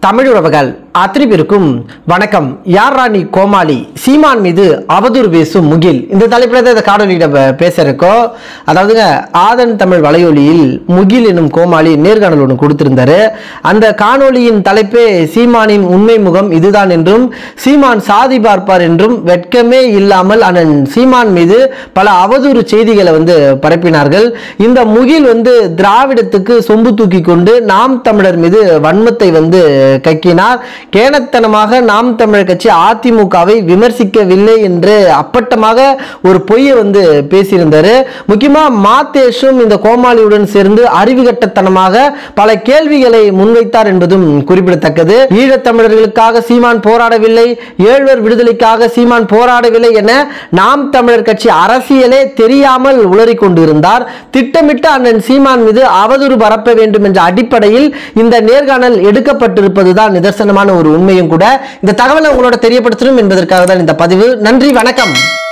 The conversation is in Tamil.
தமிழ் உறவுகள் அத்தனை பேருக்கும் வணக்கம் யார் ராணி கோமாளி சீமான் மீது அவதூறு பேசும் முகில் இந்த தலைப்பில் தான் இந்த காணொலியிட பேச இருக்கோம் அதாவதுங்க ஆதன் தமிழ் வலையொலியில் முகில் எனும் கோமாளி நேர்காணல் ஒன்று கொடுத்திருந்தாரு அந்த காணொளியின் தலைப்பே சீமானின் உண்மை முகம் இதுதான் என்றும் சீமான் சாதி பார்ப்பார் என்றும் வெட்கமே இல்லாமல் அண்ணன் சீமான் மீது பல அவதூறு செய்திகளை வந்து பரப்பினார்கள் இந்த முகில் வந்து திராவிடத்துக்கு சொம்பு தூக்கி கொண்டு நாம் தமிழர் மீது வன்மத்தை வந்து கக்கினார் கேனத்தனமாக நாம் தமிழர் கட்சி அதிமுகவை விமர்சிக்கவில்லை என்று அப்பட்டமாக ஒரு பொய்யை வந்து பேசியிருந்தாரு முக்கியமா மாத்தேஷும் இந்த கோமாளியுடன் சேர்ந்து அறிவுகட்டத்தனமாக பல கேள்விகளை முன்வைத்தார் என்பதும் குறிப்பிடத்தக்கது ஈழத்தமிழர்களுக்காக சீமான் போராடவில்லை ஏழ்வர் விடுதலைக்காக சீமான் போராடவில்லை என நாம் தமிழர் கட்சி அரசியலே தெரியாமல் உளறிக் கொண்டிருந்தார் திட்டமிட்டு அண்ணன் சீமான் மீது அவதூறு பரப்ப வேண்டும் என்ற அடிப்படையில் இந்த நேர்காணல் எடுக்கப்பட்டிருப்பதுதான் நிதர்சனமான ஒரு உண்மையும் கூட இந்த தகவலை உங்களோட தெரியப்படுத்தணும் என்பதற்காக தான் இந்த பதிவு நன்றி வணக்கம்